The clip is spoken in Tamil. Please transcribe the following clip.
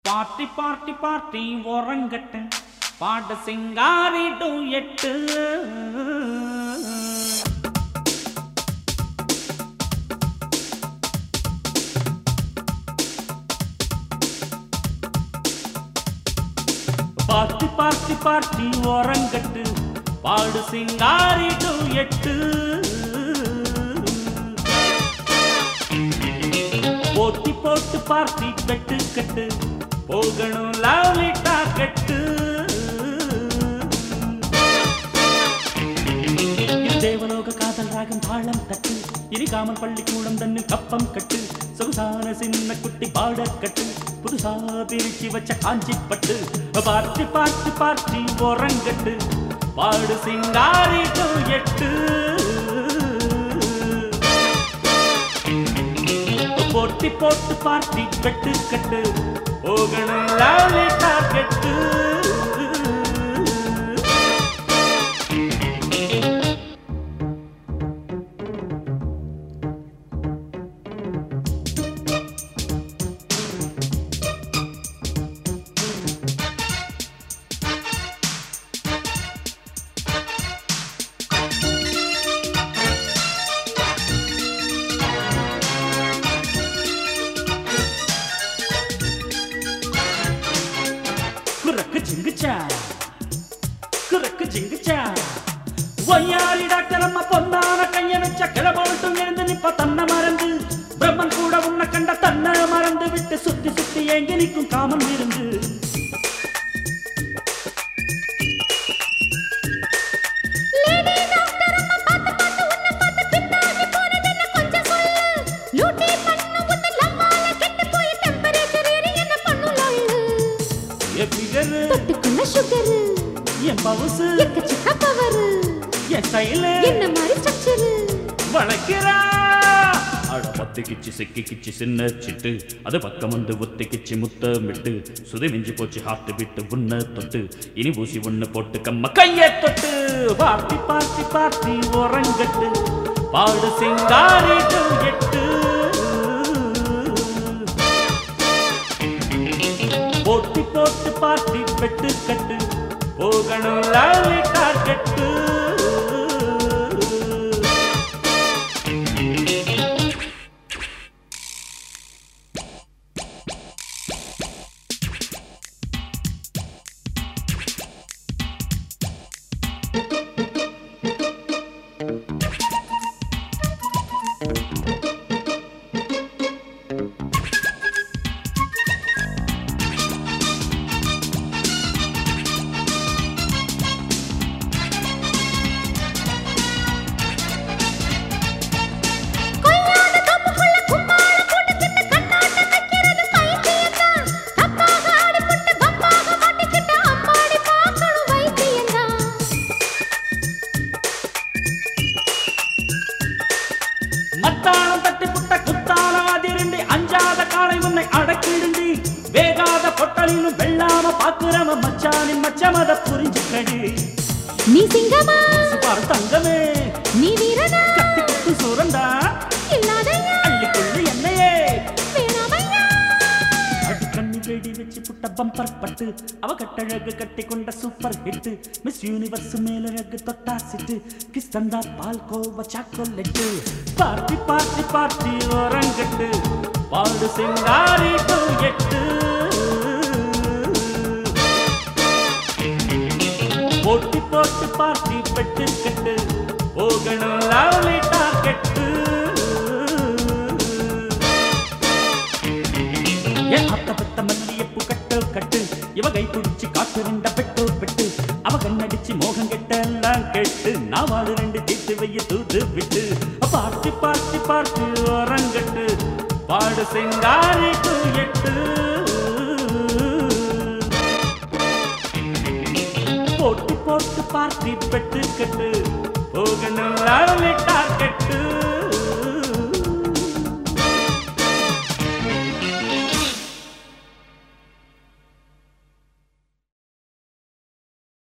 பார்ட்டி பார்ட்டி பார்ட்டி உறங்கட்டு பாட சிங்காரிடு எட்டு பார்ட்டி பார்ட்டி பார்ட்டி உறங்கட்டு பாடு சிங்காரிடு எட்டு போட்டி போட்டு பார்ட்டி பெட்டு கட்டு போகணும் லவ்லிட்டா கட்டு இது தேவலோக காதல் ராகம் தாளம் தட்டு இனிக்காமல் பள்ளிக்கூடம் தன்னு கப்பம் கட்டு சொகுசான சின்ன குட்டி பாட கட்டு புதுசா பிரிச்சு வச்ச காஞ்சி பட்டு பார்ட்டி பார்ட்டி பார்ட்டி உறங்கட்டு பாடு சிங்காரி எட்டு போட்டி போட்டு பார்ட்டி கட்டு கட்டு போகணும் லவ்லி டார்கெட்டு குரக்கு ஜிங்குச்சா குரக்கு ஜிங்குச்சா ஒய்யாரி டாக்டர் அம்மா பொன்னான கைய வச்ச கிளம்பட்டும் எழுந்து நிப்ப தன்னை மறந்து பிரம்மன் கூட உன்னை கண்ட தன்னை மறந்து விட்டு சுத்தி சுத்தி ஏங்கி நிற்கும் காமன் இருந்து லேடி டாக்டர் அம்மா பார்த்து பார்த்து உன்னை பார்த்து பின்னாடி போனதென்ன கொஞ்சம் சொல்லு லூட்டி பண்ணு உன்னை லம்மால கெட்டு போய் டெம்பரேச்சர் ஏறி என்ன பண்ணும் லொள்ளு என் பிகரு தொட்டுக்குள்ள சுகரு என் பவுசு எக்கச்சக்க பவரு என் ஸ்டைலு என்ன மாதிரி ஸ்ட்ரக்சரு வளர்க்கிறா அட பத்திக்கிச்சு சிக்கிக்கிச்சு சின்ன சிட்டு அது பக்கம் வந்து ஒத்திக்கிச்சு முத்தமிட்டு சுதை மிஞ்சி போச்சு ஹார்ட் விட்டு உன்ன தொட்டு இனி ஊசி ஒண்ணு போட்டு கம்ம கைய தொட்டு பார்ட்டி பார்ட்டி பார்ட்டி உறங்கட்டு பாடு சிங்காரிட்டு எட்டு போட்டி போட்டு பார்ட்டி பெட்டு கட்டு போகணும் லவ்லி டார்கெட்டு கொய்யாத தோப்புக்குள்ள கும்மாள போட்டுக்கிட்டு கண்ணாட்டம் வைக்கிறது பைத்தியம்தான் தப்பாக ஆடிப்புட்டு பம்பாக மாட்டிக்கிட்டு அம்மாடி பார்க்கணும் வைத்தியம்தான் மத்தாளம் தட்டி புட்ட குத்தாலம் அதிரண்டி அஞ்சாத காலை உன்னை அடக்கிடுண்டி வேகாத பொட்டலிலும் வெள்ளாம பாக்குறவ மச்சானின் மச்சமத புரிஞ்சுக்கடி நீ சிங்கமா பாரு தங்கமே நீ வீரனா கத்தி குத்து சுரண்டா இல்லாதையா அள்ளிக்கொள்ளு என்னையே வேணாமையா அடி கண்ணி வெடி வச்சு புட்ட பம்பர் பட்டு அவ கட்டழகு கட்டி கொண்ட சூப்பர் ஹிட் மிஸ் யூனிவர்ஸ் மேலழகு தொட்டா சிட்டு கிஸ் தந்தா பால் கோவ சாக்கோலெட்டு பார்ட்டி பார்ட்டி பார்ட்டி ஓரங்கட்டு பாடு சிங்காரி டூ எட்டு போட்டி போட்டு பார்ட்டி பெட்டு கட்டு போகணும் லவ்லி டார்கெட்டு ஏன் அத்த பத்த மல்லியப்பு கட்டு கட்டு இவ கை பிடிச்சு காட்டு ரெண்ட பெட்டு பெட்டு அவ கண்ணடிச்சு மோகம் கெட்ட எல்லாம் கெட்டு நான் வாடு ரெண்டு தீட்டு வைய தூது விட்டு பார்ட்டி பார்ட்டி பார்ட்டி ஓரங்கட்டு பாடு செங்காரி டூ எட்டு போட்டு போட்டு பார்ட்டி பெட்டு கட்டு போகணும் லவ்லி டார்கெட்டு